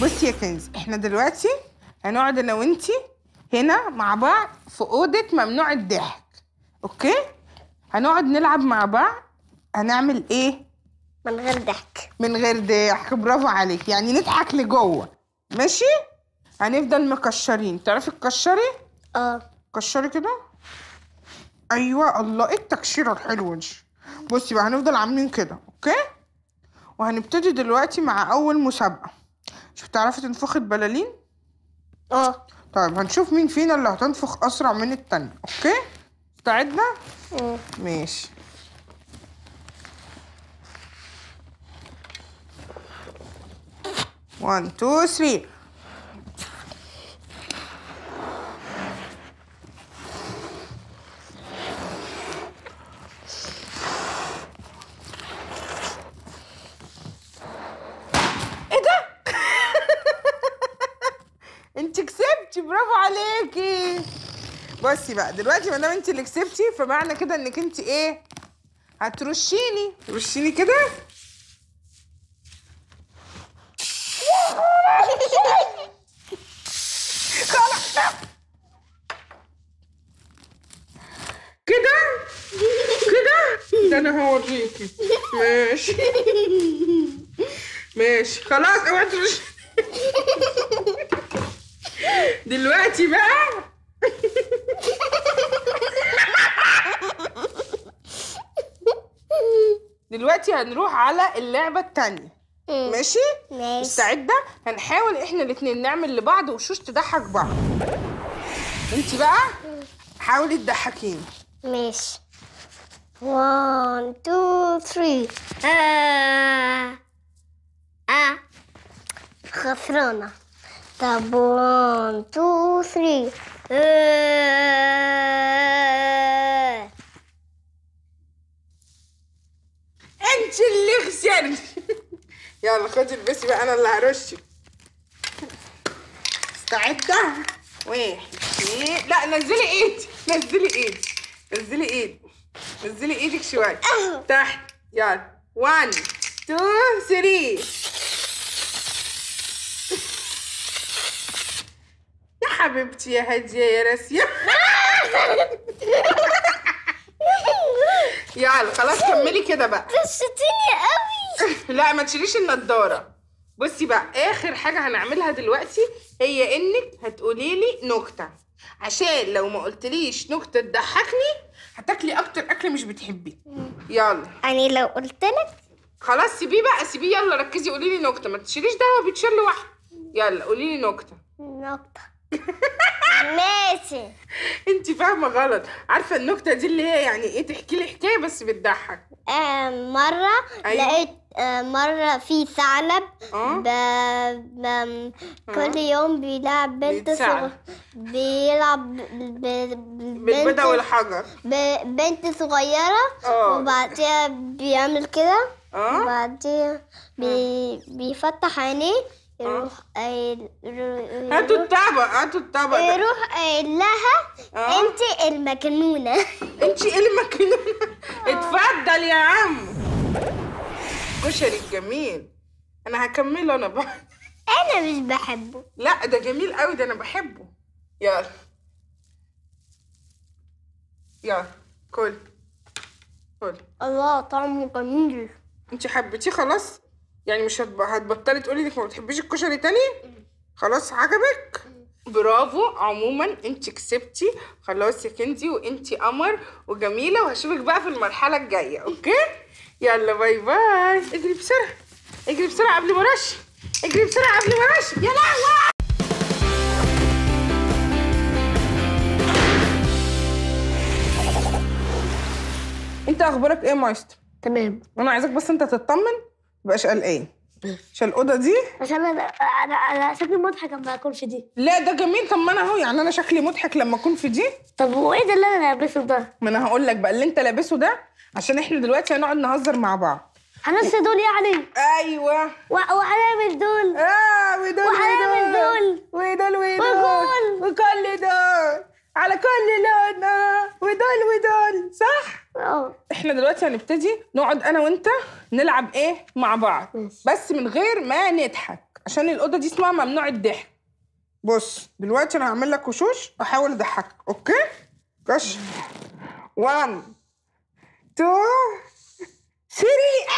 بصي يا كنز احنا دلوقتي هنقعد انا وانتي هنا مع بعض في اوضه ممنوع الضحك اوكي هنقعد نلعب مع بعض هنعمل ايه من غير ضحك من غير ضحك برافو عليك يعني نضحك لجوه ماشي هنفضل مكشرين تعرفي تكشري اه كشري كده ايوه الله ايه التكشيره الحلوه دي بصي بقى هنفضل عاملين كده اوكي وهنبتدي دلوقتي مع اول مسابقه مش بتعرفي تنفخي البلالين اه طيب هنشوف مين فينا اللي هتنفخ اسرع من التانية اوكي استعدنا مم. ماشي وان تو ثري ايه ده انت كسبتي برافو عليكي بصي بقى دلوقتي ما دام انت اللي كسبتي فمعنى كده انك انت ايه هترشيني رشيني كده خلاص كده كده ده انا هوريكي ماشي ماشي خلاص اوعي ترشي دلوقتي بقى دلوقتي هنروح على اللعبة التانية مم. ماشي؟ ماشي مستعدة؟ هنحاول احنا الاتنين نعمل لبعض وشوش تضحك بعض انتي بقى حاولي تضحكيني ماشي one two three آه. آه. خسرانة طب one two three آه. انت اللي خسرت يلا خدي البسي بقى انا اللي هرشك مستعدة؟ واحد اتنين لا نزلي ايدي نزلي ايدي نزلي ايدي نزلي ايدك شوية تحت يلا 1 2 3 يا حبيبتي يا هادية يا راسية يلا خلاص كملي كده بقى غشتيني قوي لا ما تشيليش النضاره بصي بقى اخر حاجه هنعملها دلوقتي هي انك هتقولي لي نكته عشان لو ما قلتليش نكته تضحكني هتاكلي اكتر اكل مش بتحبيه يلا يعني لو قلت لك خلاص سيبيه بقى سيبيه يلا ركزي قولي لي نكته ما تشيليش ده هو بيتشال لوحده يلا قولي لي نكته نقطة ماشي انت فاهمه غلط عارفه النكته دي اللي هي يعني ايه تحكي لي حكايه بس بتضحك آه مرة أيوة. لقيت آه مرة في ثعلب اه ب... ب... كل يوم بيلعب بنت بيتثعلب. صغ... بيلعب ب... ب... بالبيضه بنت... والحجر ب... بنت صغيرة اه. وبعديها بيعمل كده اه وبعديها بي... بيفتح عينيه يروح قايل يروح- هاتوا الطبق هاتوا الطبق ده يروح قايل لها اه. انت المجنونة انت ايه اللي مكنونه اتفضل يا عم كشري الجميل انا هكمله انا بقى انا مش بحبه لا ده جميل قوي ده انا بحبه يلا يلا كل كل الله طعمه جميل انت حبيتيه خلاص يعني مش هتب- هتبطلي تقولي انك ما بتحبيش الكشري تاني خلاص عجبك برافو عموما انت كسبتي خلاص يا كنزي وانت قمر وجميله وهشوفك بقى في المرحله الجايه اوكي يلا باي باي اجري بسرعه اجري بسرعه قبل ما رش اجري بسرعه قبل ما رش يا لهوي انت اخبارك ايه يا مايستر تمام انا عايزك بس انت تطمن متبقاش قلقان عشان الاوضه دي عشان انا انا انا شكلي مضحك لما اكون في دي لا ده جميل طب ما انا اهو يعني انا شكلي مضحك لما اكون في دي طب وايه ده اللي انا لابسه ده؟ ما انا هقول لك بقى اللي انت لابسه ده عشان احنا دلوقتي هنقعد نهزر مع بعض هنص دول يعني ايوه و- وهنعمل دول اه ودول وهنعمل ودول دول ودول ودول وكل. وكل دول على كل لون آه. ودول ودول صح اه احنا دلوقتي هنبتدي نقعد انا وانت نلعب ايه مع بعض ماشي. بس من غير ما نضحك عشان الاوضه دي اسمها ممنوع الضحك بص دلوقتي انا هعمل لك وشوش واحاول اضحكك اوكي كش 1 2 3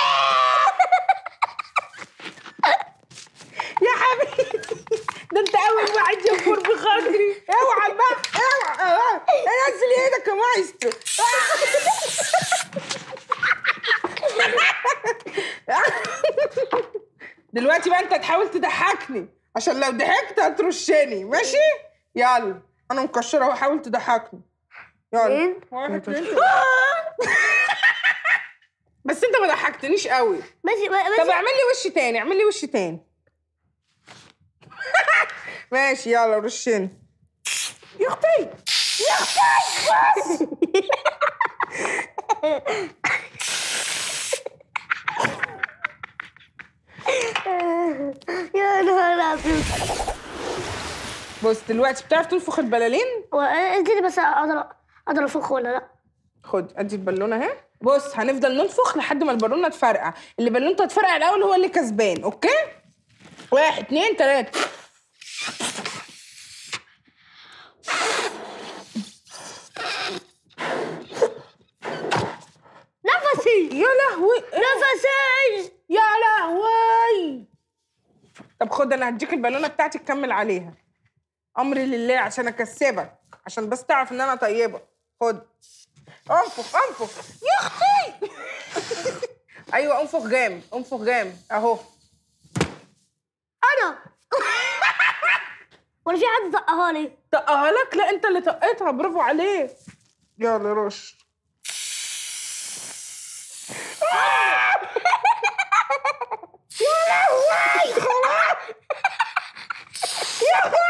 يا حبيبي ده انت اول واحد ينفر بخاطري اوعى بقى اوعى اوعى انزل ايدك يا مايسترو دلوقتي بقى انت تحاول تضحكني عشان لو ضحكت هترشني ماشي يلا انا مكشره اهو حاول تضحكني يلا اتنين. واحد اتنين تلاتة. بس انت ما ضحكتنيش قوي ماشي طب ماشي اعمل لي وش تاني اعمل لي وش تاني ماشي يلا رشني يا اختي يا اختي بس يا نهار ابيض بص دلوقتي بتعرف تنفخ البلالين انت بس اقدر اقدر افخ ولا لا خد ادي البالونه اهي بص هنفضل ننفخ لحد ما البالونه تفرقع اللي بالونته تفرقع الاول هو اللي كسبان اوكي واحد اتنين تلاته نفسي يا لهوي نفسي يا لهوي طب خد انا هديك البالونه بتاعتي تكمل عليها امري لله عشان اكسبك عشان بس تعرف ان انا طيبه خد انفخ انفخ يا اختي ايوه انفخ جامد انفخ جامد اهو انا ولا في حد زقها لي طقها لك لا انت اللي طقيتها برافو عليك يلا رش يا لهوي خلاص يا